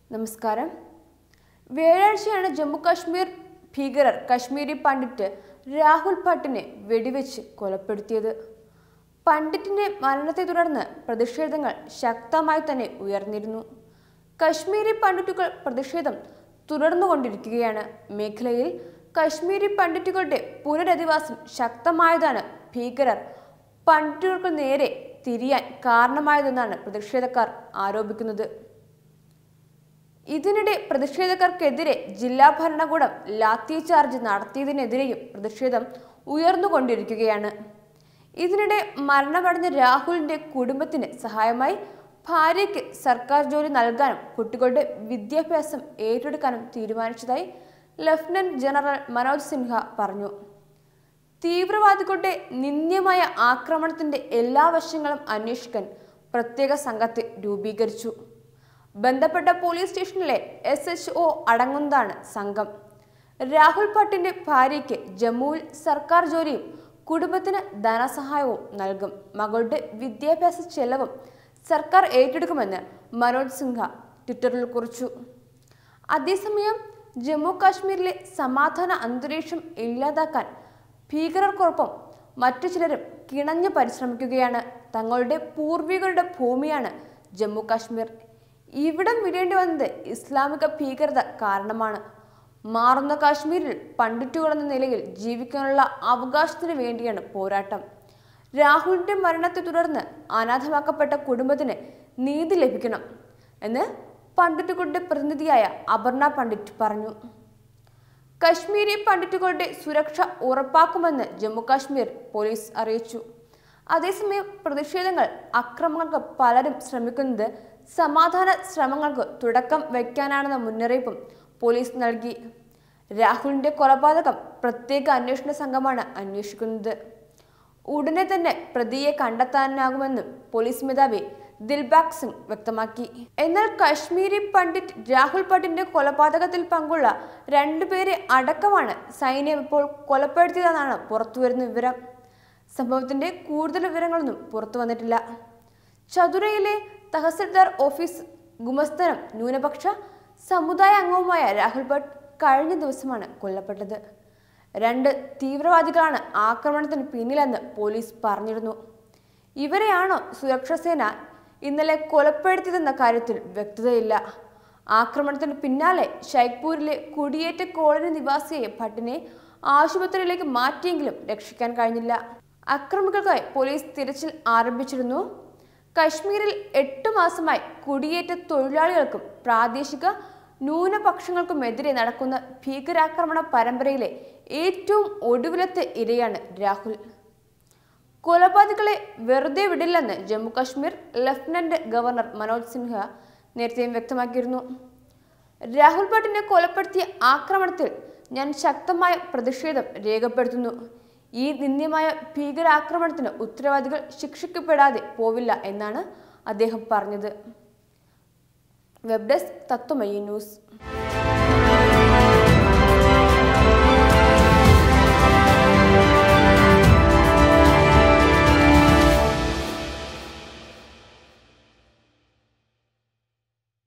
നമസ്കാരം വ്യാഴാഴ്ചയാണ് ജമ്മു കാശ്മീർ ഭീകരർ കശ്മീരി പണ്ഡിറ്റ് രാഹുൽ ഭട്ടിനെ വെടിവെച്ച് കൊലപ്പെടുത്തിയത് പണ്ഡിറ്റിന്റെ മരണത്തെ തുടർന്ന് പ്രതിഷേധങ്ങൾ ശക്തമായി തന്നെ ഉയർന്നിരുന്നു കശ്മീരി പണ്ഡിറ്റുകൾ പ്രതിഷേധം തുടർന്നുകൊണ്ടിരിക്കുകയാണ് മേഖലയിൽ കശ്മീരി പണ്ഡിറ്റുകളുടെ പുനരധിവാസം ശക്തമായതാണ് ഭീകരർ പണ്ഡിറ്റുകൾക്ക് നേരെ തിരിയാൻ കാരണമായതെന്നാണ് പ്രതിഷേധക്കാർ ആരോപിക്കുന്നത് ഇതിനിടെ പ്രതിഷേധക്കാർക്കെതിരെ ജില്ലാ ഭരണകൂടം ലാത്തി ചാർജ് നടത്തിയതിനെതിരെയും പ്രതിഷേധം ഉയർന്നുകൊണ്ടിരിക്കുകയാണ് ഇതിനിടെ മരണമടഞ്ഞ രാഹുലിന്റെ കുടുംബത്തിന് സഹായമായി ഭാര്യയ്ക്ക് സർക്കാർ ജോലി നൽകാനും കുട്ടികളുടെ വിദ്യാഭ്യാസം ഏറ്റെടുക്കാനും തീരുമാനിച്ചതായി ലഫ്റ്റനന്റ് ജനറൽ മനോജ് സിൻഹ പറഞ്ഞു തീവ്രവാദികളുടെ നിന്ദ്യമായ ആക്രമണത്തിന്റെ എല്ലാ വശങ്ങളും അന്വേഷിക്കാൻ പ്രത്യേക സംഘത്തെ രൂപീകരിച്ചു ബന്ധപ്പെട്ട പോലീസ് സ്റ്റേഷനിലെ എസ് എച്ച് ഒ അടങ്ങുന്നതാണ് സംഘം രാഹുൽ ഭട്ടിന്റെ ഭാര്യയ്ക്ക് ജമ്മുവിൽ സർക്കാർ ജോലിയും കുടുംബത്തിന് ധനസഹായവും നൽകും മകളുടെ വിദ്യാഭ്യാസ ചെലവും സർക്കാർ ഏറ്റെടുക്കുമെന്ന് മനോജ് സിൻഹ ട്വിറ്ററിൽ കുറിച്ചു അതേസമയം ജമ്മു കാശ്മീരിലെ സമാധാന അന്തരീക്ഷം ഇല്ലാതാക്കാൻ ഭീകരർക്കൊപ്പം മറ്റു ചിലരും കിണഞ്ഞു പരിശ്രമിക്കുകയാണ് തങ്ങളുടെ പൂർവികരുടെ ഭൂമിയാണ് ജമ്മു കാശ്മീർ ഇവിടം വിടേണ്ടി വന്നത് ഇസ്ലാമിക ഭീകരത കാരണമാണ് മാറുന്ന കാശ്മീരിൽ പണ്ഡിറ്റുകളെന്ന നിലയിൽ ജീവിക്കാനുള്ള അവകാശത്തിന് വേണ്ടിയാണ് പോരാട്ടം രാഹുലിന്റെ മരണത്തെ തുടർന്ന് അനാഥമാക്കപ്പെട്ട കുടുംബത്തിന് നീതി ലഭിക്കണം എന്ന് പണ്ഡിറ്റുകളുടെ പ്രതിനിധിയായ അപർണ പണ്ഡിറ്റ് പറഞ്ഞു കശ്മീരി പണ്ഡിറ്റുകളുടെ സുരക്ഷ ഉറപ്പാക്കുമെന്ന് ജമ്മുകാശ്മീർ പോലീസ് അറിയിച്ചു അതേസമയം പ്രതിഷേധങ്ങൾ അക്രമങ്ങൾക്ക് പലരും ശ്രമിക്കുന്നത് സമാധാന ശ്രമങ്ങൾക്ക് തുടക്കം വയ്ക്കാനാണെന്ന മുന്നറിയിപ്പും പോലീസ് നൽകി രാഹുലിന്റെ കൊലപാതകം പ്രത്യേക അന്വേഷണ സംഘമാണ് അന്വേഷിക്കുന്നത് ഉടനെ തന്നെ പ്രതിയെ കണ്ടെത്താനാകുമെന്നും പോലീസ് മേധാവി ദിൽബാഗ് സിംഗ് വ്യക്തമാക്കി എന്നാൽ കശ്മീരി പണ്ഡിറ്റ് രാഹുൽ ഭട്ടിന്റെ കൊലപാതകത്തിൽ പങ്കുള്ള രണ്ടുപേരെ അടക്കമാണ് സൈന്യം ഇപ്പോൾ കൊലപ്പെടുത്തിയതെന്നാണ് പുറത്തുവരുന്ന വിവരം സംഭവത്തിന്റെ കൂടുതൽ വിവരങ്ങളൊന്നും പുറത്തു വന്നിട്ടില്ല ചതുരയിലെ തഹസിൽദാർ ഓഫീസ് ഗുമസ്തനും ന്യൂനപക്ഷ സമുദായ അംഗവുമായ രാഹുൽ ഭട്ട് കഴിഞ്ഞ ദിവസമാണ് കൊല്ലപ്പെട്ടത് രണ്ട് തീവ്രവാദികളാണ് ആക്രമണത്തിന് പിന്നിലെന്ന് പോലീസ് പറഞ്ഞിരുന്നു ഇവരെയാണോ സുരക്ഷാസേന ഇന്നലെ കൊലപ്പെടുത്തിയതെന്ന കാര്യത്തിൽ വ്യക്തതയില്ല ആക്രമണത്തിന് പിന്നാലെ ഷൈഖ്പൂരിലെ കുടിയേറ്റ കോളനി നിവാസിയെ ഭട്ടിനെ ആശുപത്രിയിലേക്ക് മാറ്റിയെങ്കിലും രക്ഷിക്കാൻ കഴിഞ്ഞില്ല അക്രമികൾക്കായി പോലീസ് തിരച്ചിൽ ആരംഭിച്ചിരുന്നു കശ്മീരിൽ എട്ടു മാസമായി കുടിയേറ്റ തൊഴിലാളികൾക്കും പ്രാദേശിക ന്യൂനപക്ഷങ്ങൾക്കുമെതിരെ നടക്കുന്ന ഭീകരാക്രമണ പരമ്പരയിലെ ഏറ്റവും ഒടുവിലത്തെ ഇരയാണ് രാഹുൽ കൊലപാതകളെ വെറുതെ വിടില്ലെന്ന് ജമ്മു കാശ്മീർ ലഫ്റ്റനന്റ് ഗവർണർ മനോജ് സിൻഹ നേരത്തെയും വ്യക്തമാക്കിയിരുന്നു രാഹുൽ ഭട്ടിനെ കൊലപ്പെടുത്തിയ ആക്രമണത്തിൽ ഞാൻ ശക്തമായ പ്രതിഷേധം രേഖപ്പെടുത്തുന്നു ഈ നിന്ദ്യമായ ഭീകരാക്രമണത്തിന് ഉത്തരവാദികൾ ശിക്ഷിക്കപ്പെടാതെ പോവില്ല എന്നാണ് അദ്ദേഹം പറഞ്ഞത് വെബ് ഡെസ്ക് തത്വമയി ന്യൂസ്